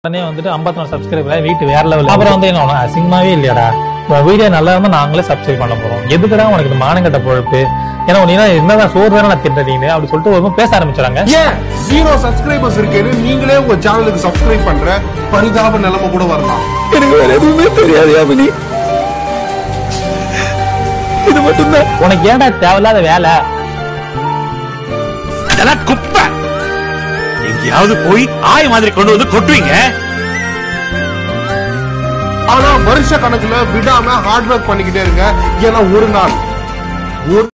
உடனே வந்துட்டு 54 சப்ஸ்கிரைபர் வீட்டு வேற லெவல் அப்புறம் வந்து என்ன அசிங்கமாவே இல்லையாடா உன் வீடியோ நல்லா இருந்தா நாங்களே சப்ஸ்கிரைப் பண்ண போறோம் எதுக்குடா உனக்கு இந்த மானங்கட்ட பொழப்பு ஏன்னா நீ என்னதான் சோறு தானே நான் திட்டுறீங்க அப்படி சொல்லிட்டு ஒரு பேச ஆரம்பிச்சாங்க ஏன் ஜீரோ சப்ஸ்கிரைபர்ஸ் இருக்கேன்னு நீங்களே உங்க சேனலுக்கு சப்ஸ்கிரைப் பண்ற பரிதாப நிலைமை கூட வரலாம் எனக்கு வேற எதுவுமே தெரியாது யாமினி இது மட்டும்தான் உனக்கு ஏன்டா தேவையில்லாத வேலை அதெல்லாம் குப்பை எங்கேயாவது போய் ஆய் மாதிரி கொண்டு வந்து கொட்டுவீங்க ஆனா வருஷ கணக்குல விடாம ஹார்ட் ஒர்க் பண்ணிக்கிட்டே இருங்க ஏன்னா ஒரு நாள் ஒரு